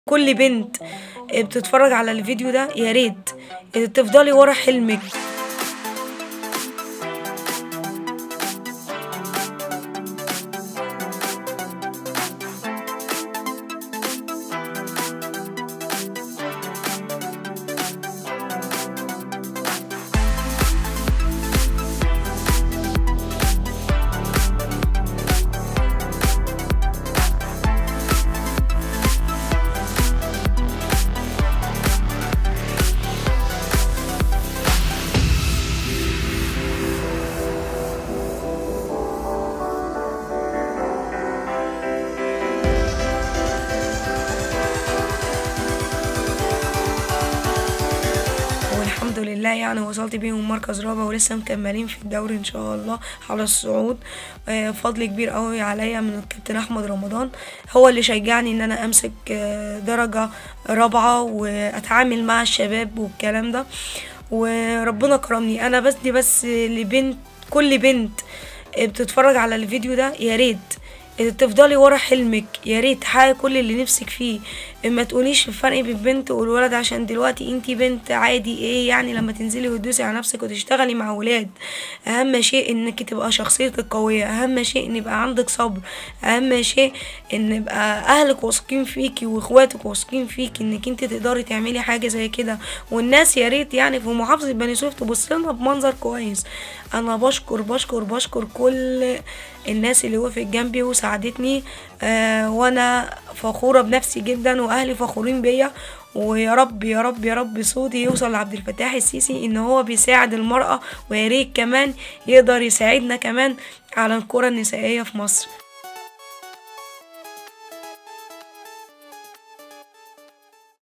كل بنت بتتفرج على الفيديو ده يا ريت تفضلي ورا حلمك والحمد لله يعني وصلت بيهم مركز رابع ولسه مكملين في الدوري ان شاء الله على الصعود آه، فضل كبير قوي عليا من الكابتن احمد رمضان هو اللي شجعني ان انا امسك آه، درجة رابعة واتعامل مع الشباب والكلام ده وربنا كرمني انا بس دي بس لبنت كل بنت بتتفرج على الفيديو ده يا ريت تفضلي ورا حلمك يا ريت تحققي كل اللي نفسك فيه ما تقوليش الفرق بين البنت والولد عشان دلوقتي انتي بنت عادي ايه يعني لما تنزلي وتدوسي على نفسك وتشتغلي مع ولاد اهم شيء انك تبقى شخصيتك قوية اهم شيء ان يبقى عندك صبر اهم شيء ان يبقى اهلك واثقين فيكي واخواتك واثقين فيكي انك انت تقدري تعملي حاجة زي كده والناس يا ريت يعني في محافظة بني سويف تبص لنا بمنظر كويس انا بشكر بشكر بشكر كل الناس اللي وقفت جنبي وساعدتني آه وانا فخورة بنفسي جدا واهلي فخورين بيا ويا رب يا رب يا رب صوتي يوصل لعبد الفتاح السيسي ان هو بيساعد المرأة ويا ريت كمان يقدر يساعدنا كمان على الكرة النسائية في مصر